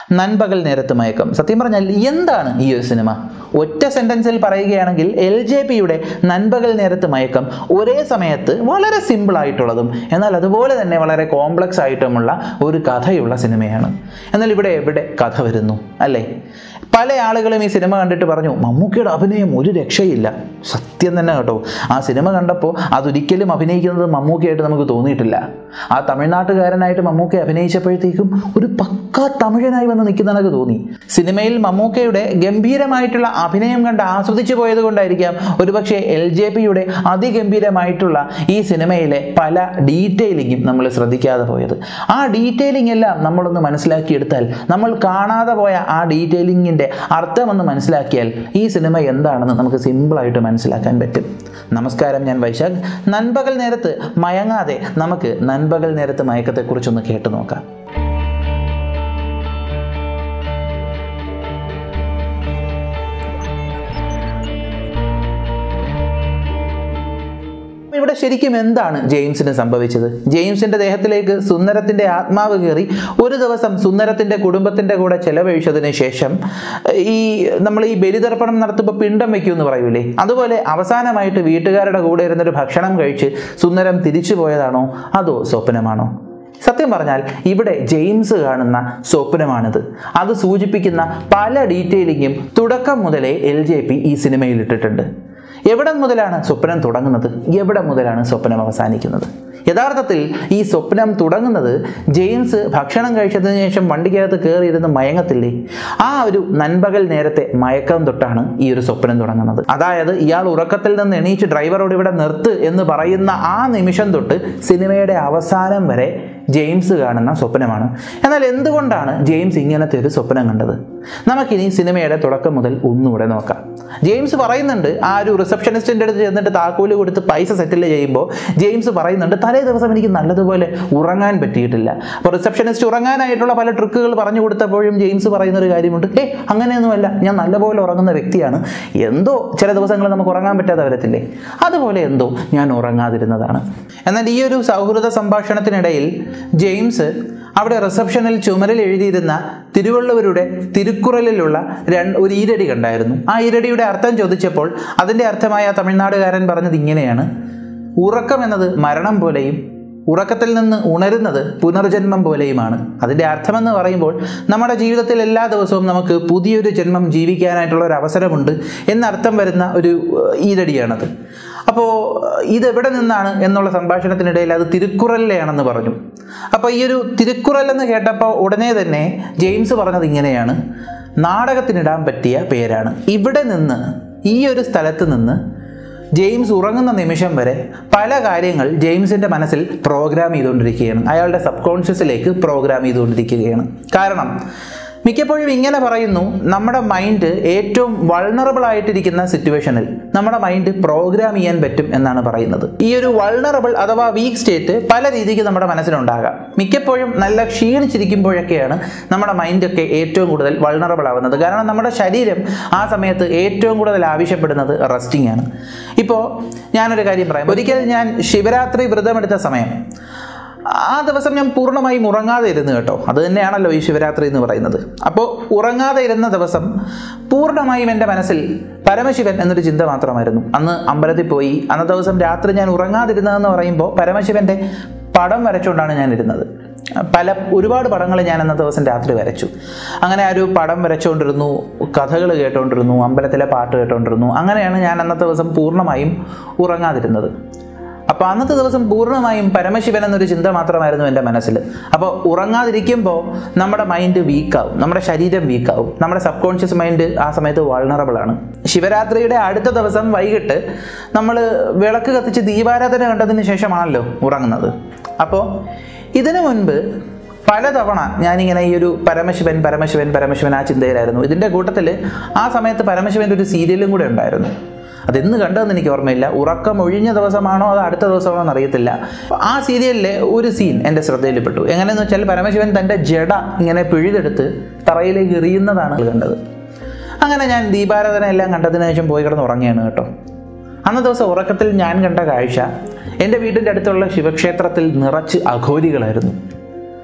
നൻപകൽ നേരത്ത് മയക്കം സത്യം പറഞ്ഞാൽ എന്താണ് ഈ ഒരു സിനിമ ഒറ്റ സെന്റൻസിൽ പറയുകയാണെങ്കിൽ എൽ ജെ പിയുടെ നൻപകൽ നേരത്ത് മയക്കം ഒരേ സമയത്ത് വളരെ സിമ്പിൾ ആയിട്ടുള്ളതും എന്നാൽ അതുപോലെ തന്നെ വളരെ കോംപ്ലക്സ് ആയിട്ടുമുള്ള ഒരു കഥയുള്ള സിനിമയാണ് എന്നാൽ ഇവിടെ എവിടെ കഥ വരുന്നു അല്ലേ പല ആളുകളും ഈ സിനിമ കണ്ടിട്ട് പറഞ്ഞു മമ്മൂക്കയുടെ അഭിനയം ഒരു രക്ഷയില്ല സത്യം തന്നെ കേട്ടോ ആ സിനിമ കണ്ടപ്പോൾ അതൊരിക്കലും അഭിനയിക്കുന്നത് മമ്മൂക്കയായിട്ട് നമുക്ക് തോന്നിയിട്ടില്ല ആ തമിഴ്നാട്ടുകാരനായിട്ട് മമ്മൂക്ക അഭിനയിച്ചപ്പോഴത്തേക്കും ഒരു പക്ക തമിഴനായി വന്ന് നിൽക്കുന്നതൊക്കെ തോന്നി സിനിമയിൽ മമ്മൂക്കയുടെ ഗംഭീരമായിട്ടുള്ള അഭിനയം കണ്ട് ആസ്വദിച്ചു പോയത് കൊണ്ടായിരിക്കാം ഒരുപക്ഷെ എൽ ജെ പിയുടെ അതിഗംഭീരമായിട്ടുള്ള ഈ സിനിമയിലെ പല ഡീറ്റെയിലിങ്ങും നമ്മൾ ശ്രദ്ധിക്കാതെ പോയത് ആ ഡീറ്റെയിലിംഗ് എല്ലാം നമ്മളൊന്ന് മനസ്സിലാക്കിയെടുത്താൽ നമ്മൾ കാണാതെ പോയ ആ ഡീറ്റെയിലിങ്ങിൻ്റെ അർത്ഥമെന്ന് മനസ്സിലാക്കിയാൽ ഈ സിനിമ എന്താണെന്ന് നമുക്ക് സിമ്പിളായിട്ട് മനസ്സിലാക്കാൻ പറ്റും നമസ്കാരം ഞാൻ വൈശാഖ് നൻപകൽ നേരത്ത് മയങ്ങാതെ നമുക്ക് നൻപകൽ നേരത്ത് മയക്കത്തെക്കുറിച്ചൊന്ന് കേട്ടു നോക്കാം ഇവിടെ ശരിക്കും എന്താണ് ജെയിംസിന് സംഭവിച്ചത് ജെയിംസിന്റെ ദേഹത്തിലേക്ക് സുന്ദരത്തിന്റെ ആത്മാവ് കയറി ഒരു ദിവസം സുന്ദരത്തിന്റെ കുടുംബത്തിന്റെ കൂടെ ചെലവഴിച്ചതിന് ശേഷം ഈ നമ്മൾ ഈ ബലിതർപ്പണം നടത്തുമ്പോൾ പിണ്ടം വെക്കും എന്ന് പറയൂലേ അതുപോലെ അവസാനമായിട്ട് വീട്ടുകാരുടെ കൂടെ ഇരുന്നൊരു ഭക്ഷണം കഴിച്ച് സുന്ദരം തിരിച്ചു പോയതാണോ അതോ സ്വപ്നമാണോ സത്യം പറഞ്ഞാൽ ഇവിടെ ജെയിംസ് കാണുന്ന സ്വപ്നമാണിത് അത് സൂചിപ്പിക്കുന്ന പല ഡീറ്റെയിലിങ്ങും തുടക്കം മുതലേ എൽ ജെ പി ഈ സിനിമയിൽ ഇട്ടിട്ടുണ്ട് എവിടെ മുതലാണ് സ്വപ്നം തുടങ്ങുന്നത് എവിടെ മുതലാണ് സ്വപ്നം അവസാനിക്കുന്നത് യഥാർത്ഥത്തിൽ ഈ സ്വപ്നം തുടങ്ങുന്നത് ജെയിംസ് ഭക്ഷണം കഴിച്ചതിന് ശേഷം വണ്ടിക്കകത്ത് കയറിയിരുന്ന് മയങ്ങത്തില്ലേ ആ ഒരു നൻപകൽ നേരത്തെ മയക്കം തൊട്ടാണ് ഈ ഒരു സ്വപ്നം തുടങ്ങുന്നത് അതായത് ഇയാൾ ഉറക്കത്തിൽ നിന്ന് എണീച്ച് ഡ്രൈവറോട് ഇവിടെ നിർത്ത് എന്ന് പറയുന്ന ആ നിമിഷം തൊട്ട് സിനിമയുടെ അവസാനം വരെ ജെയിംസ് കാണുന്ന സ്വപ്നമാണ് എന്നാൽ എന്തുകൊണ്ടാണ് ജെയിംസ് ഇങ്ങനത്തെ ഒരു സ്വപ്നം കണ്ടത് നമുക്കിനി സിനിമയുടെ തുടക്കം മുതൽ ഒന്നുകൂടെ നോക്കാം ജെയിംസ് പറയുന്നുണ്ട് ആ ഒരു റിസപ്ഷനിസ്റ്റിൻ്റെ അടുത്ത് ചെന്നിട്ട് താക്കോല് കൊടുത്ത് പൈസ സെറ്റിൽ ചെയ്യുമ്പോൾ ജെയിംസ് പറയുന്നുണ്ട് തലേ ദിവസം എനിക്ക് നല്ലതുപോലെ ഉറങ്ങാൻ പറ്റിയിട്ടില്ല അപ്പോൾ റിസപ്ഷനിസ്റ്റ് ഉറങ്ങാനായിട്ടുള്ള പല ട്രിക്കുകൾ പറഞ്ഞു കൊടുത്തപ്പോഴും ജെയിംസ് പറയുന്ന ഒരു കാര്യമുണ്ട് ഏ അങ്ങനെയൊന്നുമല്ല ഞാൻ നല്ലപോലെ ഉറങ്ങുന്ന വ്യക്തിയാണ് എന്തോ ചില ദിവസങ്ങൾ നമുക്ക് ഉറങ്ങാൻ പറ്റാതെ വരത്തില്ലേ അതുപോലെ എന്തോ ഞാൻ ഉറങ്ങാതിരുന്നതാണ് എന്നാൽ ഈ ഒരു സൗഹൃദ സംഭാഷണത്തിനിടയിൽ ജെയിംസ് അവിടെ റിസപ്ഷനിൽ ചുമരിൽ എഴുതിയിരുന്ന തിരുവള്ളുവരുടെ തിരുക്കുറലിലുള്ള രണ്ട് ഒരു ഈരടി കണ്ടായിരുന്നു ആ ഈരടിയുടെ അർത്ഥം ചോദിച്ചപ്പോൾ അതിൻ്റെ അർത്ഥമായ തമിഴ്നാടുകാരൻ പറഞ്ഞത് ഇങ്ങനെയാണ് ഉറക്കം എന്നത് മരണം പോലെയും ഉറക്കത്തിൽ നിന്ന് ഉണരുന്നത് പുനർജന്മം പോലെയുമാണ് അതിൻ്റെ അർത്ഥമെന്ന് പറയുമ്പോൾ നമ്മുടെ ജീവിതത്തിൽ എല്ലാ ദിവസവും നമുക്ക് പുതിയൊരു ജന്മം ജീവിക്കാനായിട്ടുള്ള ഒരു അവസരമുണ്ട് എന്നർത്ഥം വരുന്ന ഒരു ഏഹ്, ഈരടിയാണത് അപ്പോൾ ഇതെവിടെ നിന്നാണ് എന്നുള്ള സംഭാഷണത്തിനിടയിൽ അത് തിരുക്കുറലിലെയാണെന്ന് പറഞ്ഞു അപ്പോൾ ഈ ഒരു തിരുക്കുറൽ എന്ന് കേട്ടപ്പോൾ ഉടനെ തന്നെ ജെയിംസ് പറഞ്ഞത് ഇങ്ങനെയാണ് നാടകത്തിനിടാൻ പറ്റിയ പേരാണ് ഇവിടെ നിന്ന് ഈ ഒരു സ്ഥലത്ത് നിന്ന് ജെയിംസ് ഉറങ്ങുന്ന നിമിഷം വരെ പല കാര്യങ്ങൾ ജെയിംസിൻ്റെ മനസ്സിൽ പ്രോഗ്രാം ചെയ്തുകൊണ്ടിരിക്കുകയാണ് അയാളുടെ സബ് കോൺഷ്യസിലേക്ക് പ്രോഗ്രാം ചെയ്തുകൊണ്ടിരിക്കുകയാണ് കാരണം മിക്കപ്പോഴും ഇങ്ങനെ പറയുന്നു നമ്മുടെ മൈൻഡ് ഏറ്റവും വൾണറബിൾ ആയിട്ടിരിക്കുന്ന സിറ്റുവേഷനിൽ നമ്മുടെ മൈൻഡ് പ്രോഗ്രാം ചെയ്യാൻ പറ്റും എന്നാണ് പറയുന്നത് ഈ ഒരു വൾണറബിൾ അഥവാ വീക്ക് സ്റ്റേറ്റ് പല രീതിക്ക് നമ്മുടെ മനസ്സിലുണ്ടാകാം മിക്കപ്പോഴും നല്ല ക്ഷീണിച്ചിരിക്കുമ്പോഴൊക്കെയാണ് നമ്മുടെ മൈൻഡൊക്കെ ഏറ്റവും കൂടുതൽ വൾണറബിൾ ആവുന്നത് കാരണം നമ്മുടെ ശരീരം ആ സമയത്ത് ഏറ്റവും കൂടുതൽ ആവശ്യപ്പെടുന്നത് റെസ്റ്റിംഗ് ആണ് ഇപ്പോൾ ഞാനൊരു കാര്യം പറയാം ഒരിക്കൽ ഞാൻ ശിവരാത്രി വ്രതമെടുത്ത സമയം ആ ദിവസം ഞാൻ പൂർണ്ണമായും ഉറങ്ങാതെ ഇരുന്നു കേട്ടോ അത് തന്നെയാണല്ലോ ഈ ശിവരാത്രി എന്ന് പറയുന്നത് അപ്പോൾ ഉറങ്ങാതെ ഇരുന്ന ദിവസം പൂർണ്ണമായും എൻ്റെ മനസ്സിൽ പരമശിവൻ എന്നൊരു ചിന്ത മാത്രമായിരുന്നു അന്ന് അമ്പലത്തിൽ പോയി അന്നത്തെ ദിവസം രാത്രി ഞാൻ ഉറങ്ങാതിരുന്നതെന്ന് പറയുമ്പോൾ പരമശിവൻ്റെ പടം വരച്ചുകൊണ്ടാണ് ഞാൻ ഇരുന്നത് പല ഒരുപാട് പടങ്ങൾ ഞാൻ അന്നത്തെ ദിവസം രാത്രി വരച്ചു അങ്ങനെ ആ ഒരു പടം വരച്ചുകൊണ്ടിരുന്നു കഥകൾ കേട്ടുകൊണ്ടിരുന്നു അമ്പലത്തിലെ പാട്ട് കേട്ടുകൊണ്ടിരുന്നു അങ്ങനെയാണ് ഞാൻ അന്നത്തെ ദിവസം പൂർണ്ണമായും ഉറങ്ങാതിരുന്നത് അപ്പോൾ അന്നത്തെ ദിവസം പൂർണ്ണമായും പരമശിവൻ എന്നൊരു ചിന്ത മാത്രമായിരുന്നു എൻ്റെ മനസ്സിൽ അപ്പോൾ ഉറങ്ങാതിരിക്കുമ്പോൾ നമ്മുടെ മൈൻഡ് വീക്കാവും നമ്മുടെ ശരീരം വീക്കാവും നമ്മുടെ സബ് കോൺഷ്യസ് മൈൻഡ് ആ സമയത്ത് വൾണറബിൾ ആണ് ശിവരാത്രിയുടെ അടുത്ത ദിവസം വൈകിട്ട് നമ്മൾ വിളക്ക് കത്തിച്ച് ദീപാരാധന കണ്ടതിന് ശേഷമാണല്ലോ ഉറങ്ങുന്നത് അപ്പോൾ ഇതിനു മുൻപ് പലതവണ ഞാനിങ്ങനെ ഈ ഒരു പരമശിവൻ പരമശിവൻ പരമശിവൻ ആ ചിന്തയിലായിരുന്നു ഇതിൻ്റെ കൂട്ടത്തിൽ ആ സമയത്ത് പരമശിവൻ്റെ ഒരു സീരിയലും കൂടെ ഉണ്ടായിരുന്നു അതെന്ന് കണ്ടതെന്ന് എനിക്ക് ഓർമ്മയില്ല ഉറക്കം ഒഴിഞ്ഞ ദിവസമാണോ അത് അടുത്ത ദിവസമാണോ എന്ന് അറിയത്തില്ല ആ സീരിയലിലെ ഒരു സീൻ എൻ്റെ ശ്രദ്ധയിൽപ്പെട്ടു എങ്ങനെയെന്ന് വെച്ചാൽ പരമശിവൻ തൻ്റെ ജട ഇങ്ങനെ പിഴുതെടുത്ത് തറയിലേക്ക് എറിയുന്നതാണ് കണ്ടത് അങ്ങനെ ഞാൻ ദീപാരാധന എല്ലാം കണ്ടതിന് ശേഷം പോയി കിടന്ന് ഉറങ്ങിയാണ് കേട്ടോ അന്ന ദിവസം ഉറക്കത്തിൽ ഞാൻ കണ്ട കാഴ്ച എൻ്റെ വീടിൻ്റെ അടുത്തുള്ള ശിവക്ഷേത്രത്തിൽ നിറച്ച് അഘോരികളായിരുന്നു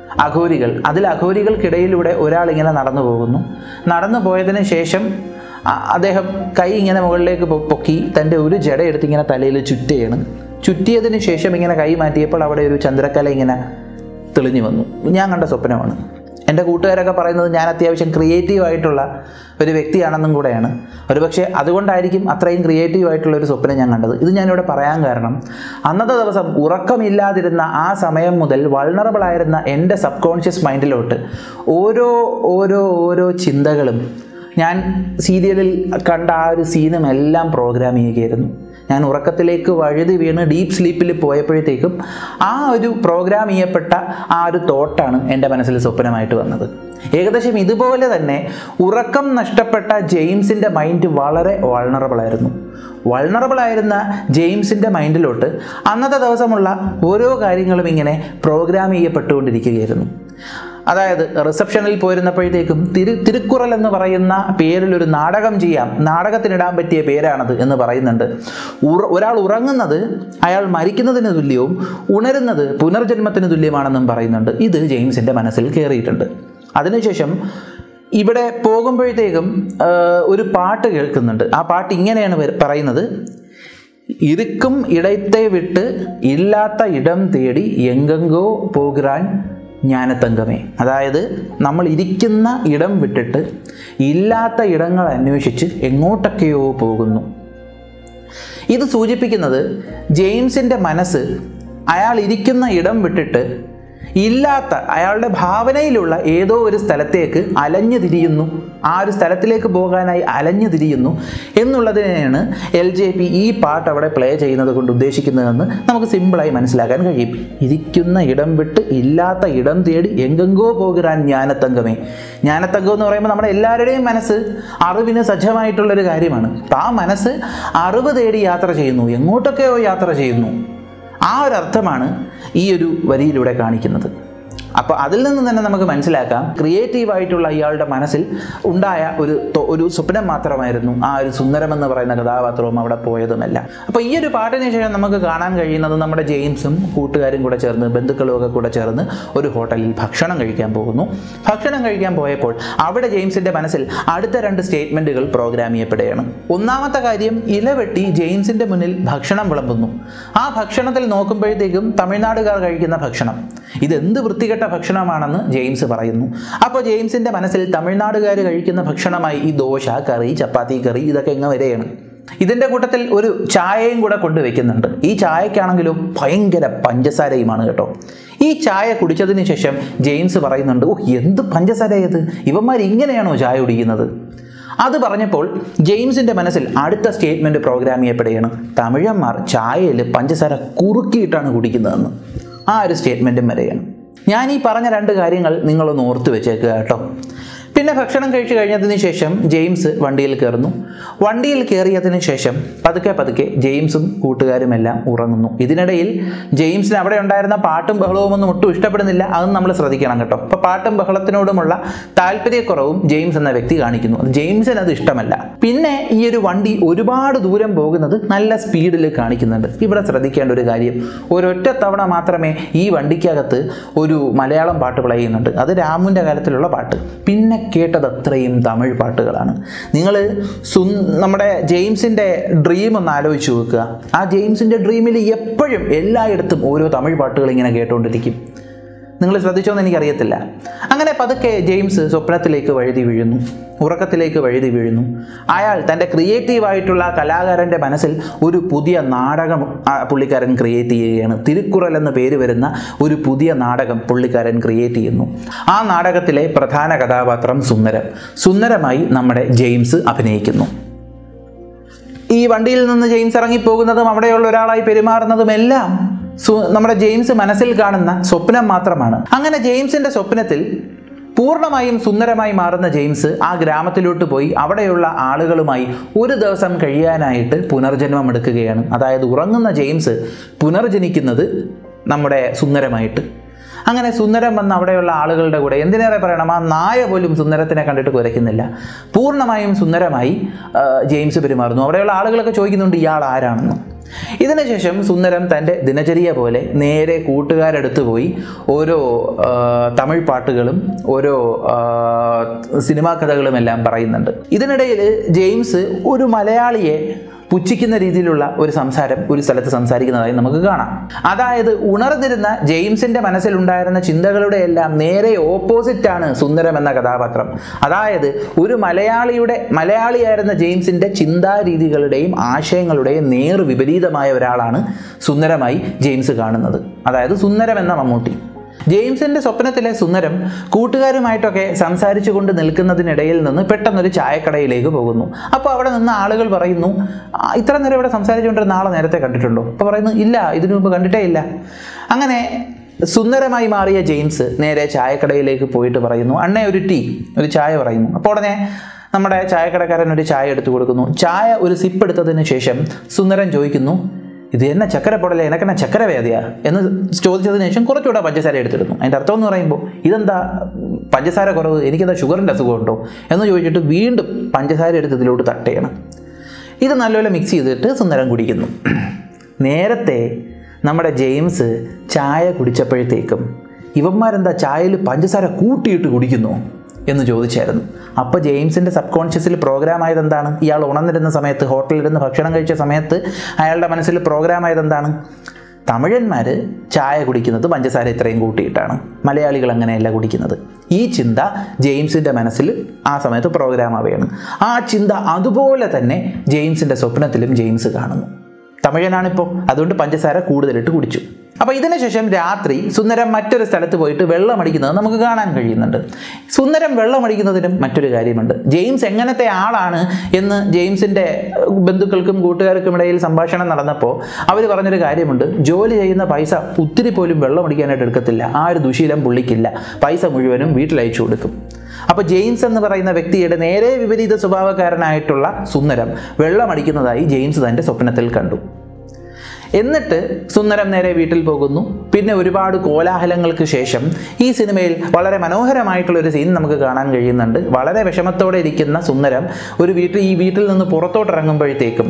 അഘോരികൾ അതിൽ അഘോരികൾക്കിടയിലൂടെ ഒരാൾ ഇങ്ങനെ നടന്നു പോകുന്നു നടന്നു പോയതിന് ശേഷം അ- അദ്ദേഹം കൈ ഇങ്ങനെ മുകളിലേക്ക് പൊ- പൊക്കി തൻ്റെ ഒരു ജട എടുത്ത് ഇങ്ങനെ തലയിൽ ചുറ്റുകയാണ് ചുറ്റിയതിന് ശേഷം ഇങ്ങനെ കൈ മാറ്റിയപ്പോൾ അവിടെ ഒരു ചന്ദ്രക്കല ഇങ്ങനെ തെളിഞ്ഞു വന്നു ഞാൻ കണ്ട സ്വപ്നമാണ് എൻ്റെ കൂട്ടുകാരൊക്കെ പറയുന്നത് ഞാൻ അത്യാവശ്യം ക്രിയേറ്റീവ് ആയിട്ടുള്ള ഒരു വ്യക്തിയാണെന്നും കൂടെയാണ് ഒരുപക്ഷെ അതുകൊണ്ടായിരിക്കും അത്രയും ക്രിയേറ്റീവ് ആയിട്ടുള്ള ഒരു സ്വപ്നം ഞാൻ കണ്ടത് ഇത് ഞാനിവിടെ പറയാൻ കാരണം അന്നത്തെ ദിവസം ഉറക്കമില്ലാതിരുന്ന ആ സമയം മുതൽ വൾണറബിൾ ആയിരുന്ന എൻ്റെ സബ് കോൺഷ്യസ് മൈൻഡിലോട്ട് ഓരോ ഓരോ ഓരോ ചിന്തകളും ഞാൻ സീരിയലിൽ കണ്ട ആ ഒരു സീനും എല്ലാം പ്രോഗ്രാം ചെയ്യുകയായിരുന്നു ഞാൻ ഉറക്കത്തിലേക്ക് വഴുതി വീണ് ഡീപ്പ് സ്ലീപ്പിൽ പോയപ്പോഴത്തേക്കും ആ ഒരു പ്രോഗ്രാം ചെയ്യപ്പെട്ട ആ ഒരു തോട്ടാണ് എൻ്റെ മനസ്സിൽ സ്വപ്നമായിട്ട് വന്നത് ഏകദേശം ഇതുപോലെ തന്നെ ഉറക്കം നഷ്ടപ്പെട്ട ജെയിംസിൻ്റെ മൈൻഡ് വളരെ വൾണറബിൾ ആയിരുന്നു വൾണറബിൾ ആയിരുന്ന ജെയിംസിൻ്റെ മൈൻഡിലോട്ട് അന്നത്തെ ദിവസമുള്ള ഓരോ കാര്യങ്ങളും ഇങ്ങനെ പ്രോഗ്രാം ചെയ്യപ്പെട്ടുകൊണ്ടിരിക്കുകയായിരുന്നു അതായത് റിസപ്ഷനിൽ പോയിരുന്നപ്പോഴത്തേക്കും തിരു തിരുക്കുറൽ എന്ന് പറയുന്ന പേരിൽ ഒരു നാടകം ചെയ്യാം നാടകത്തിനിടാൻ പറ്റിയ പേരാണത് എന്ന് പറയുന്നുണ്ട് ഉറ ഒരാൾ ഉറങ്ങുന്നത് അയാൾ മരിക്കുന്നതിന് തുല്യവും ഉണരുന്നത് പുനർജന്മത്തിന് തുല്യമാണെന്നും പറയുന്നുണ്ട് ഇത് ജെയിംസിൻ്റെ മനസ്സിൽ കയറിയിട്ടുണ്ട് അതിനുശേഷം ഇവിടെ പോകുമ്പോഴത്തേക്കും ആ, ഒരു പാട്ട് കേൾക്കുന്നുണ്ട് ആ പാട്ട് ഇങ്ങനെയാണ് വര- പറയുന്നത് ഇരിക്കും ഇടത്തെ വിട്ട് ഇല്ലാത്ത ഇടം തേടി എങ്കെങ്കോ പോകുവാൻ ജ്ഞാനത്തങ്കമേ അതായത് നമ്മൾ ഇരിക്കുന്ന ഇടം വിട്ടിട്ട് ഇല്ലാത്ത ഇടങ്ങൾ അന്വേഷിച്ച് എങ്ങോട്ടൊക്കെയോ പോകുന്നു ഇത് സൂചിപ്പിക്കുന്നത് ജെയിംസിൻ്റെ മനസ്സ് അയാൾ ഇരിക്കുന്ന ഇടം വിട്ടിട്ട് ഇല്ലാത്ത അയാളുടെ ഭാവനയിലുള്ള ഏതോ ഒരു സ്ഥലത്തേക്ക് അലഞ്ഞു തിരിയുന്നു ആ ഒരു സ്ഥലത്തിലേക്ക് പോകാനായി അലഞ്ഞു തിരിയുന്നു എന്നുള്ളതിനെയാണ് എൽ ജെ പി ഈ പാട്ട് അവിടെ പ്ലേ ചെയ്യുന്നത് കൊണ്ട് ഉദ്ദേശിക്കുന്നതെന്ന് നമുക്ക് സിമ്പിളായി മനസ്സിലാക്കാൻ കഴിയും ഇരിക്കുന്ന ഇടം വിട്ട് ഇല്ലാത്ത ഇടം തേടി എങ്കെങ്കോ പോകുവാൻ ജ്ഞാനത്തങ്കമേ ജ്ഞാനത്തങ്കം എന്ന് പറയുമ്പോൾ നമ്മുടെ എല്ലാവരുടെയും മനസ്സ് അറിവിന് സജ്ജമായിട്ടുള്ളൊരു കാര്യമാണ് അപ്പം ആ മനസ്സ് അറിവ് തേടി യാത്ര ചെയ്യുന്നു എങ്ങോട്ടൊക്കെയോ യാത്ര ചെയ്യുന്നു ആ ഒരു അർത്ഥമാണ് ഈ ഒരു വരിയിലൂടെ കാണിക്കുന്നത് അപ്പോൾ അതിൽ നിന്ന് തന്നെ നമുക്ക് മനസ്സിലാക്കാം ക്രിയേറ്റീവ് ആയിട്ടുള്ള ഇയാളുടെ മനസ്സിൽ ഉണ്ടായ ഒരു തൊ- ഒരു സ്വപ്നം മാത്രമായിരുന്നു ആ ഒരു സുന്ദരം എന്ന് പറയുന്ന കഥാപാത്രവും അവിടെ പോയതുമല്ല അപ്പോൾ ഈ ഒരു പാട്ടിന് ശേഷം നമുക്ക് കാണാൻ കഴിയുന്നത് നമ്മുടെ ജെയിംസും കൂട്ടുകാരും കൂടെ ചേർന്ന് ബന്ധുക്കളും ഒക്കെ കൂടെ ചേർന്ന് ഒരു ഹോട്ടലിൽ ഭക്ഷണം കഴിക്കാൻ പോകുന്നു ഭക്ഷണം കഴിക്കാൻ പോയപ്പോൾ അവിടെ ജെയിംസിന്റെ മനസ്സിൽ അടുത്ത രണ്ട് സ്റ്റേറ്റ്മെന്റുകൾ പ്രോഗ്രാം ചെയ്യപ്പെടുകയാണ് ഒന്നാമത്തെ കാര്യം ഇലവെട്ടി ജെയിംസിന്റെ മുന്നിൽ ഭക്ഷണം വിളമ്പുന്നു ആ ഭക്ഷണത്തിൽ നോക്കുമ്പോഴത്തേക്കും തമിഴ്നാടുകാർ കഴിക്കുന്ന ഭക്ഷണം ഇതെന്ത് വൃത്തികെട്ട ഭക്ഷണമാണെന്ന് ജെയിംസ് പറയുന്നു അപ്പോൾ ജെയിംസിന്റെ മനസ്സിൽ തമിഴ്നാടുകാർ കഴിക്കുന്ന ഭക്ഷണമായി ഈ ദോശ കറി ചപ്പാത്തി കറി ഇതൊക്കെ എങ്ങനെ വരികയാണ് ഇതിൻ്റെ കൂട്ടത്തിൽ ഒരു ചായയും കൂടെ കൊണ്ടുവയ്ക്കുന്നുണ്ട് ഈ ചായക്കാണെങ്കിലും ഭയങ്കര പഞ്ചസാരയുമാണ് കേട്ടോ ഈ ചായ കുടിച്ചതിന് ശേഷം ജെയിംസ് പറയുന്നുണ്ട് ഓ എന്ത് പഞ്ചസാര ഇത് ഇവന്മാർ ഇങ്ങനെയാണോ ചായ കുടിക്കുന്നത് അത് പറഞ്ഞപ്പോൾ ജെയിംസിന്റെ മനസ്സിൽ അടുത്ത സ്റ്റേറ്റ്മെന്റ് പ്രോഗ്രാം ചെയ്യപ്പെടുകയാണ് തമിഴന്മാർ ചായയിൽ പഞ്ചസാര കുറുക്കിയിട്ടാണ് കുടിക്കുന്നതെന്ന് ആ ഒരു സ്റ്റേറ്റ്മെന്റും വരികയാണ് ഞാൻ ഈ പറഞ്ഞ രണ്ട് കാര്യങ്ങൾ നിങ്ങളൊന്ന് ഓർത്ത് വെച്ചേക്കുക കേട്ടോ പിന്നെ ഭക്ഷണം കഴിച്ചു കഴിഞ്ഞതിന് ശേഷം ജെയിംസ് വണ്ടിയിൽ കയറുന്നു വണ്ടിയിൽ കയറിയതിന് ശേഷം പതുക്കെ പതുക്കെ ജെയിംസും കൂട്ടുകാരും എല്ലാം ഉറങ്ങുന്നു ഇതിനിടയിൽ ജെയിംസിന് അവിടെ ഉണ്ടായിരുന്ന പാട്ടും ബഹളവും ഒന്നും ഒട്ടും ഇഷ്ടപ്പെടുന്നില്ല അതും നമ്മൾ ശ്രദ്ധിക്കണം കേട്ടോ അപ്പോൾ പാട്ടും ബഹളത്തിനോടുമുള്ള താല്പര്യക്കുറവും ജെയിംസ് എന്ന വ്യക്തി കാണിക്കുന്നു അത് ജെയിംസിന് അത് ഇഷ്ടമല്ല പിന്നെ ഈ ഒരു വണ്ടി ഒരുപാട് ദൂരം പോകുന്നത് നല്ല സ്പീഡിൽ കാണിക്കുന്നുണ്ട് ഇവിടെ ശ്രദ്ധിക്കേണ്ട ഒരു കാര്യം ഒരൊറ്റ തവണ മാത്രമേ ഈ വണ്ടിക്കകത്ത് ഒരു മലയാളം പാട്ട് പ്ലേ ചെയ്യുന്നുണ്ട് അത് രാമുവിൻ്റെ കാലത്തിലുള്ള പാട്ട് പിന്നെ കേട്ടത് അത്രയും തമിഴ് പാട്ടുകളാണ് നിങ്ങൾ സു നമ്മുടെ ജെയിംസിൻ്റെ ഡ്രീം ഒന്ന് ആലോചിച്ച് നോക്കുക ആ ജെയിംസിൻ്റെ ഡ്രീമിൽ എപ്പോഴും എല്ലായിടത്തും ഓരോ തമിഴ് പാട്ടുകൾ ഇങ്ങനെ കേട്ടുകൊണ്ടിരിക്കും നിങ്ങൾ ശ്രദ്ധിച്ചോന്ന് എനിക്കറിയത്തില്ല അങ്ങനെ പതുക്കെ ജെയിംസ് സ്വപ്നത്തിലേക്ക് വഴുതി വീഴുന്നു ഉറക്കത്തിലേക്ക് വഴുതി വീഴുന്നു അയാൾ തൻ്റെ ക്രിയേറ്റീവായിട്ടുള്ള കലാകാരൻ്റെ മനസ്സിൽ ഒരു പുതിയ നാടകം ആ പുള്ളിക്കാരൻ ക്രിയേറ്റ് ചെയ്യുകയാണ് തിരുക്കുറൽ എന്ന പേര് വരുന്ന ഒരു പുതിയ നാടകം പുള്ളിക്കാരൻ ക്രിയേറ്റ് ചെയ്യുന്നു ആ നാടകത്തിലെ പ്രധാന കഥാപാത്രം സുന്ദരം സുന്ദരമായി നമ്മുടെ ജെയിംസ് അഭിനയിക്കുന്നു ഈ വണ്ടിയിൽ നിന്ന് ജെയിംസ് ഇറങ്ങിപ്പോകുന്നതും അവിടെയുള്ള ഒരാളായി പെരുമാറുന്നതും എല്ലാം സു- നമ്മുടെ ജെയിംസ് മനസ്സിൽ കാണുന്ന സ്വപ്നം മാത്രമാണ് അങ്ങനെ ജെയിംസിന്റെ സ്വപ്നത്തിൽ പൂർണ്ണമായും സുന്ദരമായി മാറുന്ന ജെയിംസ് ആ ഗ്രാമത്തിലോട്ട് പോയി അവിടെയുള്ള ആളുകളുമായി ഒരു ദിവസം കഴിയാനായിട്ട് പുനർജന്മം എടുക്കുകയാണ് അതായത് ഉറങ്ങുന്ന ജെയിംസ് പുനർജനിക്കുന്നത് നമ്മുടെ സുന്ദരമായിട്ട് അങ്ങനെ സുന്ദരം വന്ന് അവിടെയുള്ള ആളുകളുടെ കൂടെ എന്തിനേറെ പറയണം ആ നായ പോലും സുന്ദരത്തിനെ കണ്ടിട്ട് കുരയ്ക്കുന്നില്ല പൂർണ്ണമായും സുന്ദരമായി ആ, ജെയിംസ് പെരുമാറുന്നു അവിടെയുള്ള ആളുകളൊക്കെ ചോദിക്കുന്നുണ്ട് ഇയാൾ ആരാണെന്ന് ഇതിനുശേഷം സുന്ദരം തൻ്റെ ദിനചര്യ പോലെ നേരെ കൂട്ടുകാരെടുത്ത് പോയി ഓരോ ആ, തമിഴ് പാട്ടുകളും ഓരോ ആ, സിനിമാ കഥകളും എല്ലാം പറയുന്നുണ്ട് ഇതിനിടയിൽ ജെയിംസ് ഒരു മലയാളിയെ പുച്ഛിക്കുന്ന രീതിയിലുള്ള ഒരു സംസാരം ഒരു സ്ഥലത്ത് സംസാരിക്കുന്നതായി നമുക്ക് കാണാം അതായത് ഉണർന്നിരുന്ന ജെയിംസിന്റെ മനസ്സിലുണ്ടായിരുന്ന ചിന്തകളുടെ എല്ലാം നേരെ ഓപ്പോസിറ്റ് ആണ് സുന്ദരം എന്ന കഥാപാത്രം അതായത് ഒരു മലയാളിയുടെ മലയാളിയായിരുന്ന ജെയിംസിന്റെ ചിന്താരീതികളുടെയും ആശയങ്ങളുടെയും നേർ വിപരീതമായ ഒരാളാണ് സുന്ദരമായി ജെയിംസ് കാണുന്നത് അതായത് സുന്ദരം എന്ന മമ്മൂട്ടി ജെയിംസിന്റെ സ്വപ്നത്തിലെ സുന്ദരം കൂട്ടുകാരുമായിട്ടൊക്കെ സംസാരിച്ചു കൊണ്ട് നിൽക്കുന്നതിനിടയിൽ നിന്ന് പെട്ടെന്നൊരു ചായക്കടയിലേക്ക് പോകുന്നു അപ്പോൾ അവിടെ നിന്ന് ആളുകൾ പറയുന്നു "ആ, ഇത്ര നേരം ഇവിടെ സംസാരിച്ചുകൊണ്ടിരുന്ന ആളെ നേരത്തെ കണ്ടിട്ടുണ്ടോ അപ്പോൾ പറയുന്നു ഇല്ല ഇതിനു മുമ്പ് കണ്ടിട്ടേ ഇല്ല അങ്ങനെ സുന്ദരമായി മാറിയ ജെയിംസ് നേരെ ചായക്കടയിലേക്ക് പോയിട്ട് പറയുന്നു അണ്ണേ ഒരു ടീ ഒരു ചായ പറയുന്നു അപ്പോൾ ഉടനെ നമ്മുടെ ചായക്കടക്കാരൻ ഒരു ചായ എടുത്തു കൊടുക്കുന്നു ചായ ഒരു സിപ്പ് എടുത്തതിന് ശേഷം സുന്ദരൻ ചോദിക്കുന്നു ഇത് എന്നെ ചക്കര പൊടലേ എനക്കെന്നെ ചക്കര വേദയാ എന്ന് ചോദിച്ചതിന് ശേഷം കുറച്ചുകൂടെ പഞ്ചസാര എടുത്തിരുന്നു അതിൻ്റെ അർത്ഥം എന്ന് പറയുമ്പോൾ ഇതെന്താ പഞ്ചസാര കുറവ് എനിക്കെന്താ ഷുഗറിൻ്റെ അസുഖമുണ്ടോ എന്ന് ചോദിച്ചിട്ട് വീണ്ടും പഞ്ചസാര എടുത്ത് ഇതിലോട്ട് തട്ടയണം ഇത് നല്ലപോലെ മിക്സ് ചെയ്തിട്ട് സുന്ദരം കുടിക്കുന്നു നേരത്തെ നമ്മുടെ ജെയിംസ് ചായ കുടിച്ചപ്പോഴത്തേക്കും ഇവന്മാരെന്താ ചായയിൽ പഞ്ചസാര കൂട്ടിയിട്ട് കുടിക്കുന്നു എന്ന് ചോദിച്ചായിരുന്നു അപ്പോൾ ജെയിംസിൻ്റെ സബ് കോൺഷ്യസിൽ പ്രോഗ്രാം ആയത് എന്താണ് ഇയാൾ ഉണർന്നിരുന്ന സമയത്ത് ഹോട്ടലിലിരുന്ന് ഭക്ഷണം കഴിച്ച സമയത്ത് അയാളുടെ മനസ്സിൽ പ്രോഗ്രാം ആയത് എന്താണ് തമിഴന്മാർ ചായ കുടിക്കുന്നത് പഞ്ചസാര ഇത്രയും കൂട്ടിയിട്ടാണ് മലയാളികൾ അങ്ങനെയല്ല കുടിക്കുന്നത് ഈ ചിന്ത ജെയിംസിൻ്റെ മനസ്സിൽ ആ സമയത്ത് പ്രോഗ്രാം ആവുകയാണ് ആ ചിന്ത അതുപോലെ തന്നെ ജെയിംസിൻ്റെ സ്വപ്നത്തിലും ജെയിംസ് കാണുന്നു തമിഴനാണിപ്പോൾ അതുകൊണ്ട് പഞ്ചസാര കൂടുതലിട്ട് കുടിച്ചു അപ്പോൾ ഇതിനുശേഷം രാത്രി സുന്ദരം മറ്റൊരു സ്ഥലത്ത് പോയിട്ട് വെള്ളം അടിക്കുന്നത് നമുക്ക് കാണാൻ കഴിയുന്നുണ്ട് സുന്ദരം വെള്ളം അടിക്കുന്നതിനും മറ്റൊരു കാര്യമുണ്ട് ജെയിംസ് എങ്ങനത്തെ ആളാണ് എന്ന് ജെയിംസിൻ്റെ ഏഹ്, ബന്ധുക്കൾക്കും കൂട്ടുകാർക്കും ഇടയിൽ സംഭാഷണം നടന്നപ്പോൾ അവർ പറഞ്ഞൊരു കാര്യമുണ്ട് ജോലി ചെയ്യുന്ന പൈസ ഒത്തിരി പോലും വെള്ളം അടിക്കാനായിട്ട് എടുക്കത്തില്ല ആ ഒരു ദുശീലം പുള്ളിക്കില്ല പൈസ മുഴുവനും വീട്ടിൽ അയച്ചു കൊടുക്കും അപ്പോൾ ജെയിംസ് എന്ന് പറയുന്ന വ്യക്തിയുടെ നേരെ വിപരീത സ്വഭാവക്കാരനായിട്ടുള്ള സുന്ദരം വെള്ളമടിക്കുന്നതായി ജെയിംസ് തൻ്റെ സ്വപ്നത്തിൽ കണ്ടു എന്നിട്ട് സുന്ദരം നേരെ വീട്ടിൽ പോകുന്നു പിന്നെ ഒരുപാട് കോലാഹലങ്ങൾക്ക് ശേഷം ഈ സിനിമയിൽ വളരെ മനോഹരമായിട്ടുള്ള ഒരു സീൻ നമുക്ക് കാണാൻ കഴിയുന്നുണ്ട് വളരെ വിഷമത്തോടെ ഇരിക്കുന്ന സുന്ദരം ഒരു വീട്ടിൽ ഈ വീട്ടിൽ നിന്ന് പുറത്തോട്ട് ഇറങ്ങുമ്പോഴത്തേക്കും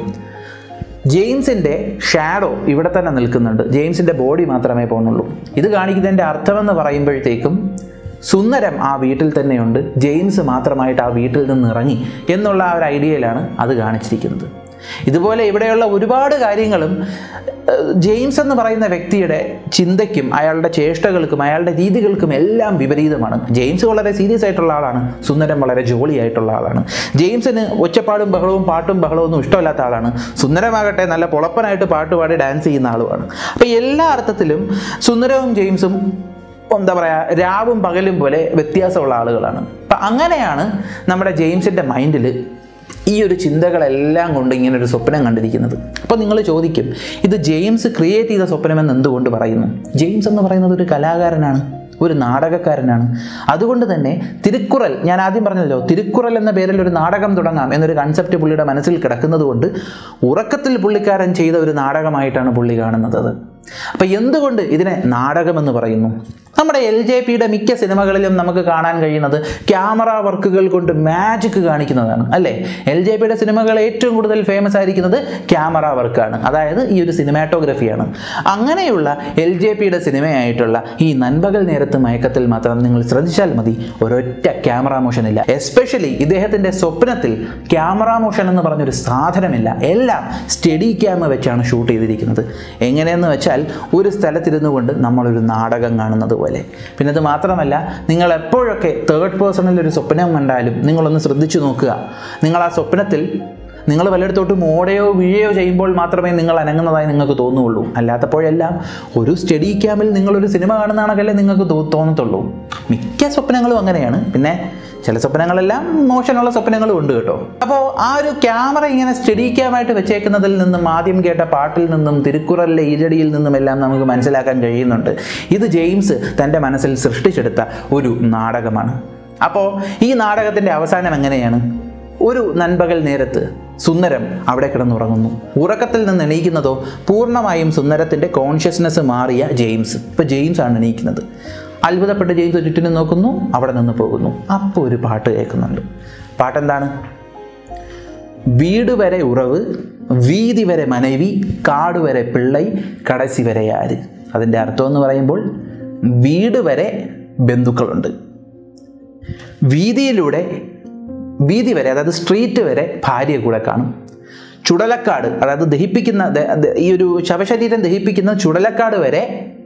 ജെയിംസിൻ്റെ ഷാഡോ ഇവിടെ തന്നെ നിൽക്കുന്നുണ്ട് ജെയിംസിൻ്റെ ബോഡി മാത്രമേ പോകുന്നുള്ളൂ ഇത് കാണിക്കുന്നതിൻ്റെ അർത്ഥമെന്ന് പറയുമ്പോഴത്തേക്കും സുന്ദരം ആ വീട്ടിൽ തന്നെയുണ്ട് ജെയിംസ് മാത്രമായിട്ട് ആ വീട്ടിൽ നിന്ന് ഇറങ്ങി എന്നുള്ള ആ ഒരു ഐഡിയയിലാണ് അത് കാണിച്ചിരിക്കുന്നത് ഇതുപോലെ ഇവിടെയുള്ള ഒരുപാട് കാര്യങ്ങളും ഏഹ്, ജെയിംസ് എന്ന് പറയുന്ന വ്യക്തിയുടെ ചിന്തയ്ക്കും അയാളുടെ ചേഷ്ടകൾക്കും അയാളുടെ രീതികൾക്കും എല്ലാം വിപരീതമാണ് ജെയിംസ് വളരെ സീരിയസ് ആയിട്ടുള്ള ആളാണ് സുന്ദരം വളരെ ജോളി ആയിട്ടുള്ള ആളാണ് ജെയിംസിന് ഒച്ചപ്പാടും ബഹളവും പാട്ടും ബഹളവും ഒന്നും ഇഷ്ടമില്ലാത്ത ആളാണ് സുന്ദരമാകട്ടെ നല്ല പൊളപ്പനായിട്ട് പാട്ട് പാടി ഡാൻസ് ചെയ്യുന്ന ആളുമാണ് അപ്പോൾ എല്ലാ അർത്ഥത്തിലും സുന്ദരവും ജെയിംസും എന്താ പറയുക രാവും പകലും പോലെ വ്യത്യാസമുള്ള ആളുകളാണ് അപ്പം അങ്ങനെയാണ് നമ്മുടെ ജെയിംസിൻ്റെ മൈൻഡിൽ ഈ ഒരു ചിന്തകളെല്ലാം കൊണ്ട് ഇങ്ങനെ ഒരു സ്വപ്നം കണ്ടിരിക്കുന്നത് അപ്പോൾ നിങ്ങൾ ചോദിക്കും ഇത് ജെയിംസ് ക്രിയേറ്റ് ചെയ്ത സ്വപ്നമെന്ന് എന്തുകൊണ്ട് പറയുന്നു ജെയിംസ് എന്ന് പറയുന്നത് ഒരു കലാകാരനാണ് ഒരു നാടകക്കാരനാണ് അതുകൊണ്ട് തന്നെ തിരുക്കുറൽ ഞാൻ ആദ്യം പറഞ്ഞല്ലോ തിരുക്കുറൽ എന്ന പേരിൽ ഒരു നാടകം തുടങ്ങാം എന്നൊരു കൺസെപ്റ്റ് പുള്ളിയുടെ മനസ്സിൽ കിടക്കുന്നത് കൊണ്ട് ഉറക്കത്തിൽ പുള്ളിക്കാരൻ ചെയ്ത ഒരു നാടകമായിട്ടാണ് പുള്ളി കാണുന്നത് അത് അപ്പം എന്തുകൊണ്ട് ഇതിനെ നാടകമെന്ന് പറയുന്നു നമ്മുടെ എൽ ജെ പിയുടെ മിക്ക സിനിമകളിലും നമുക്ക് കാണാൻ കഴിയുന്നത് ക്യാമറ വർക്കുകൾ കൊണ്ട് മാജിക് കാണിക്കുന്നതാണ് അല്ലേ എൽ ജെ പിയുടെ സിനിമകൾ ഏറ്റവും കൂടുതൽ ഫേമസ് ആയിരിക്കുന്നത് ക്യാമറ വർക്കാണ് അതായത് ഈ ഒരു സിനിമാറ്റോഗ്രഫിയാണ് അങ്ങനെയുള്ള എൽ ജെ പിയുടെ സിനിമയായിട്ടുള്ള ഈ നൻപകൽ നേരത്ത് മയക്കത്തിൽ മാത്രം നിങ്ങൾ ശ്രദ്ധിച്ചാൽ മതി ഒരൊറ്റ ക്യാമറ മോഷൻ ഇല്ല എസ്പെഷ്യലി ഇദ്ദേഹത്തിൻ്റെ സ്വപ്നത്തിൽ ക്യാമറ മോഷൻ എന്ന് പറഞ്ഞൊരു സാധനമില്ല എല്ലാം സ്റ്റഡി ക്യാമ വെച്ചാണ് ഷൂട്ട് ചെയ്തിരിക്കുന്നത് എങ്ങനെയെന്ന് വെച്ചാൽ ഒരു സ്ഥലത്തിരുന്നു കൊണ്ട് നമ്മളൊരു നാടകം കാണുന്നത് പോലെ പിന്നെ അത് മാത്രമല്ല നിങ്ങൾ എപ്പോഴൊക്കെ തേർഡ് പേഴ്സണിൽ ഒരു സ്വപ്നം കണ്ടാലും നിങ്ങളൊന്ന് ശ്രദ്ധിച്ചു നോക്കുക നിങ്ങൾ ആ സ്വപ്നത്തിൽ നിങ്ങൾ വല്ലയിടത്തോട്ടും ഓടുകയോ വീഴുകയോ ചെയ്യുമ്പോൾ മാത്രമേ നിങ്ങൾ അനങ്ങുന്നതായി നിങ്ങൾക്ക് തോന്നുകയുള്ളൂ അല്ലാത്തപ്പോഴെല്ലാം ഒരു സ്റ്റഡി ക്യാമിൽ നിങ്ങളൊരു സിനിമ കാണുന്ന കണക്കല്ലേ നിങ്ങൾക്ക് തോ- തോന്നത്തുള്ളൂ മിക്ക സ്വപ്നങ്ങളും അങ്ങനെയാണ് പിന്നെ ചില സ്വപ്നങ്ങളെല്ലാം മോശമുള്ള സ്വപ്നങ്ങളും ഉണ്ട് കേട്ടോ അപ്പോൾ ആ ഒരു ക്യാമറ ഇങ്ങനെ സ്റ്റഡി ക്യാമായിട്ട് വെച്ചേക്കുന്നതിൽ നിന്നും ആദ്യം കേട്ട പാട്ടിൽ നിന്നും തിരുക്കുറലിലെ ഈരടിയിൽ നിന്നും എല്ലാം നമുക്ക് മനസ്സിലാക്കാൻ കഴിയുന്നുണ്ട് ഇത് ജെയിംസ് തൻ്റെ മനസ്സിൽ സൃഷ്ടിച്ചെടുത്ത ഒരു നാടകമാണ് അപ്പോൾ ഈ നാടകത്തിൻ്റെ അവസാനം എങ്ങനെയാണ് ഒരു നൻപകൽ നേരത്ത് സുന്ദരം അവിടെ കിടന്നുറങ്ങുന്നു ഉറക്കത്തിൽ നിന്ന് എണീക്കുന്നതോ പൂർണ്ണമായും സുന്ദരത്തിൻ്റെ കോൺഷ്യസ്നെസ് മാറിയ ജെയിംസ് ഇപ്പോൾ ജെയിംസ് ആണ് എണീക്കുന്നത് അത്ഭുതപ്പെട്ട് ജെയിംസ് ചുറ്റിനും നോക്കുന്നു അവിടെ നിന്ന് പോകുന്നു അപ്പോൾ ഒരു പാട്ട് കേൾക്കുന്നുണ്ട് പാട്ടെന്താണ് വീട് വരെ ഉറവ് വീതി വരെ മനവി കാട് വരെ പിള്ളൈ കടസി വരെ ആര് അതിൻ്റെ അർത്ഥം എന്ന് പറയുമ്പോൾ വീട് വരെ ബന്ധുക്കളുണ്ട് വീതിയിലൂടെ വീതി വരെ അതായത് സ്ട്രീറ്റ് വരെ ഭാര്യ കൂടെ കാണും ചുടലക്കാട് അതായത് ദഹിപ്പിക്കുന്ന ദ- ദ- ഈ ഒരു ശവശരീരം ദഹിപ്പിക്കുന്ന ചുടലക്കാട് വരെ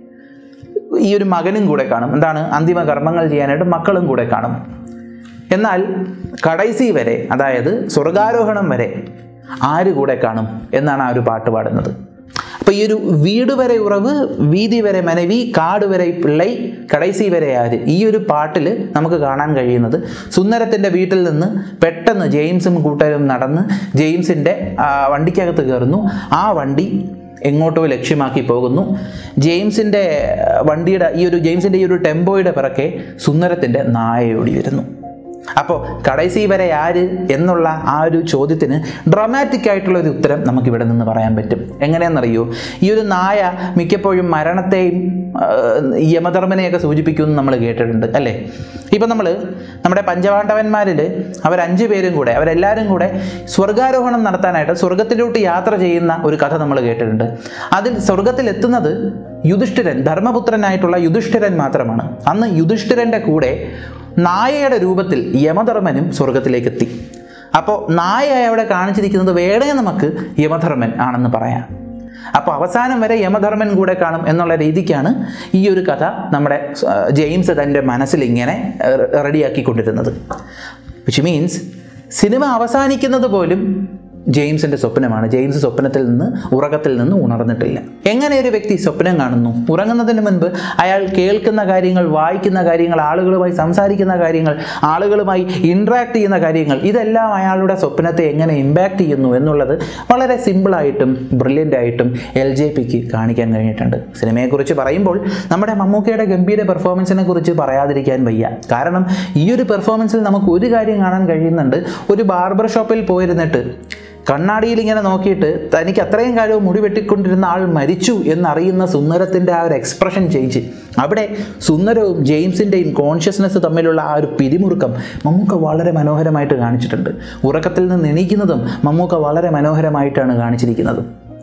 ഈ ഒരു മകനും കൂടെ കാണും എന്താണ് അന്തിമ കർമ്മങ്ങൾ ചെയ്യാനായിട്ട് മക്കളും കൂടെ കാണും എന്നാൽ കടൈസി വരെ അതായത് സ്വർഗാരോഹണം വരെ ആര് കൂടെ കാണും എന്നാണ് ആ ഒരു പാട്ട് പാടുന്നത് അപ്പോൾ ഈ ഒരു വീട് വരെ ഉറവ് വീതി വരെ മനവി കാട് വരെ പിള്ളൈ കടൈസി വരെ ആര് ഈ ഒരു പാട്ടിൽ നമുക്ക് കാണാൻ കഴിയുന്നത് സുന്ദരത്തിൻ്റെ വീട്ടിൽ നിന്ന് പെട്ടെന്ന് ജെയിംസും കൂട്ടരും നടന്ന് ജെയിംസിൻ്റെ ആ, വണ്ടിക്കകത്ത് കയറുന്നു ആ വണ്ടി എങ്ങോട്ടോ ലക്ഷ്യമാക്കി പോകുന്നു ജെയിംസിൻ്റെ ആ, വണ്ടിയുടെ ഈ ഒരു ജെയിംസിൻ്റെ ഈ ഒരു ടെമ്പോയുടെ പിറക്കെ സുന്ദരത്തിൻ്റെ നായ ഓടി വരുന്നു അപ്പോൾ കടൈസി വരെ ആര് എന്നുള്ള ആ ഒരു ചോദ്യത്തിന് ഡ്രമാറ്റിക് ആയിട്ടുള്ള ഒരു ഉത്തരം നമുക്ക് ഇവിടെ നിന്ന് പറയാൻ പറ്റും എങ്ങനെയാണെന്നറിയോ ഈ ഒരു നായ മിക്കപ്പോഴും മരണത്തെയും ആ, യമധർമ്മനെയൊക്കെ സൂചിപ്പിക്കുമെന്ന് നമ്മൾ കേട്ടിട്ടുണ്ട് അല്ലേ ഇപ്പം നമ്മൾ നമ്മുടെ പഞ്ചപാണ്ഡവന്മാരിൽ അവർ അഞ്ചു പേരും കൂടെ അവരെല്ലാവരും കൂടെ സ്വർഗാരോഹണം നടത്താനായിട്ട് സ്വർഗത്തിലോട്ട് യാത്ര ചെയ്യുന്ന ഒരു കഥ നമ്മൾ കേട്ടിട്ടുണ്ട് അതിൽ സ്വർഗത്തിലെത്തുന്നത് യുധിഷ്ഠിരൻ ധർമ്മപുത്രനായിട്ടുള്ള യുധിഷ്ഠിരൻ മാത്രമാണ് അന്ന് യുധിഷ്ഠിരൻ്റെ കൂടെ നായയുടെ രൂപത്തിൽ യമധർമ്മനും സ്വർഗത്തിലേക്ക് എത്തി അപ്പോൾ നായ അവിടെ കാണിച്ചിരിക്കുന്നത് വേണേ നമുക്ക് യമധർമ്മൻ ആണെന്ന് പറയാം അപ്പോൾ അവസാനം വരെ യമധർമ്മൻ കൂടെ കാണും എന്നുള്ള രീതിക്കാണ് ഈ ഒരു കഥ നമ്മുടെ ആ, ജെയിംസ് തൻ്റെ മനസ്സിൽ ഇങ്ങനെ റെഡിയാക്കിക്കൊണ്ടിരുന്നത് വിച്ച് മീൻസ് സിനിമ അവസാനിക്കുന്നത് പോലും ജെയിംസിൻ്റെ സ്വപ്നമാണ് ജെയിംസ് സ്വപ്നത്തിൽ നിന്ന് ഉറക്കത്തിൽ നിന്ന് ഉണർന്നിട്ടില്ല എങ്ങനെ ഒരു വ്യക്തി സ്വപ്നം കാണുന്നു ഉറങ്ങുന്നതിന് മുൻപ് അയാൾ കേൾക്കുന്ന കാര്യങ്ങൾ വായിക്കുന്ന കാര്യങ്ങൾ ആളുകളുമായി സംസാരിക്കുന്ന കാര്യങ്ങൾ ആളുകളുമായി ഇൻട്രാക്ട് ചെയ്യുന്ന കാര്യങ്ങൾ ഇതെല്ലാം അയാളുടെ സ്വപ്നത്തെ എങ്ങനെ ഇമ്പാക്റ്റ് ചെയ്യുന്നു എന്നുള്ളത് വളരെ സിമ്പിളായിട്ടും ബ്രില്യൻ്റ് ആയിട്ടും എൽ ജെ പിക്ക് കാണിക്കാൻ കഴിഞ്ഞിട്ടുണ്ട് സിനിമയെക്കുറിച്ച് പറയുമ്പോൾ നമ്മുടെ മമ്മൂക്കയുടെ ഗംഭീര പെർഫോമൻസിനെ കുറിച്ച് പറയാതിരിക്കാൻ വയ്യ കാരണം ഈ ഒരു പെർഫോമൻസിൽ നമുക്ക് ഒരു കാര്യം കാണാൻ കഴിയുന്നുണ്ട് ഒരു ബാർബർ ഷോപ്പിൽ പോയിരുന്നിട്ട് കണ്ണാടിയിൽ ഇങ്ങനെ നോക്കിയിട്ട് തനിക്ക് അത്രയും കാലവും മുടി വെട്ടിക്കൊണ്ടിരുന്ന ആൾ മരിച്ചു എന്നറിയുന്ന സുന്ദരത്തിൻ്റെ ആ ഒരു എക്സ്പ്രഷൻ ചേഞ്ച് അവിടെ സുന്ദരവും ജെയിംസിൻ്റെയും കോൺഷ്യസ്നെസ് തമ്മിലുള്ള ആ ഒരു പിരിമുറുക്കം മമ്മൂക്ക വളരെ മനോഹരമായിട്ട് കാണിച്ചിട്ടുണ്ട് ഉറക്കത്തിൽ നിന്ന് എണീക്കുന്നതും മമ്മൂക്ക വളരെ മനോഹരമായിട്ടാണ് കാണിച്ചിരിക്കുന്നത്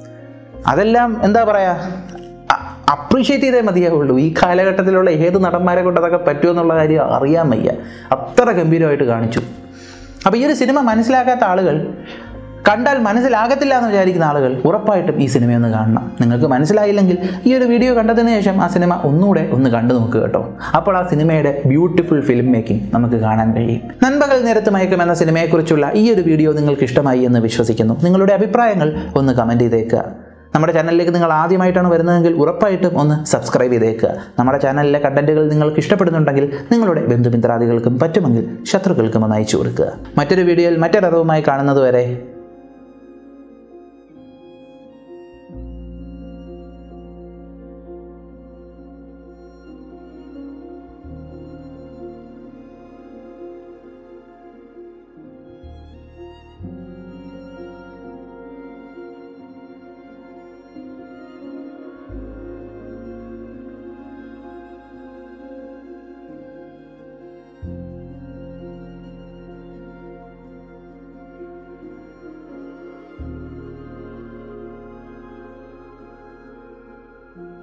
അതെല്ലാം എന്താ പറയുക അപ്രീഷിയേറ്റ് ചെയ്തേ മതിയാവുള്ളൂ ഈ കാലഘട്ടത്തിലുള്ള ഏത് നടന്മാരെ കൊണ്ട് അതൊക്കെ പറ്റുമെന്നുള്ള കാര്യം അറിയാൻ വയ്യ അത്ര ഗംഭീരമായിട്ട് കാണിച്ചു അപ്പോൾ ഈ ഒരു സിനിമ മനസ്സിലാക്കാത്ത ആളുകൾ കണ്ടാൽ മനസ്സിലാകത്തില്ല എന്ന് വിചാരിക്കുന്ന ആളുകൾ ഉറപ്പായിട്ടും ഈ സിനിമയൊന്ന് കാണണം നിങ്ങൾക്ക് മനസ്സിലായില്ലെങ്കിൽ ഈ ഒരു വീഡിയോ കണ്ടതിന് ശേഷം ആ സിനിമ ഒന്നുകൂടെ ഒന്ന് കണ്ടു നോക്കുക കേട്ടോ അപ്പോൾ ആ സിനിമയുടെ ബ്യൂട്ടിഫുൾ ഫിലിം മേക്കിംഗ് നമുക്ക് കാണാൻ കഴിയും നൻപകൽ നേരത്ത് മയക്കം എന്ന സിനിമയെക്കുറിച്ചുള്ള ഈ ഒരു വീഡിയോ നിങ്ങൾക്ക് ഇഷ്ടമായി എന്ന് വിശ്വസിക്കുന്നു നിങ്ങളുടെ അഭിപ്രായങ്ങൾ ഒന്ന് കമൻറ്റ് ചെയ്തേക്കുക നമ്മുടെ ചാനലിലേക്ക് നിങ്ങൾ ആദ്യമായിട്ടാണ് വരുന്നതെങ്കിൽ ഉറപ്പായിട്ടും ഒന്ന് സബ്സ്ക്രൈബ് ചെയ്തേക്കുക നമ്മുടെ ചാനലിലെ കണ്ടന്റുകൾ നിങ്ങൾക്ക് ഇഷ്ടപ്പെടുന്നുണ്ടെങ്കിൽ നിങ്ങളുടെ ബന്ധുമിത്രാദികൾക്കും പറ്റുമെങ്കിൽ ശത്രുക്കൾക്കും ഒന്ന് അയച്ചു കൊടുക്കുക മറ്റൊരു വീഡിയോയിൽ മറ്റൊരറിവുമായി കാണുന്നതുവരെ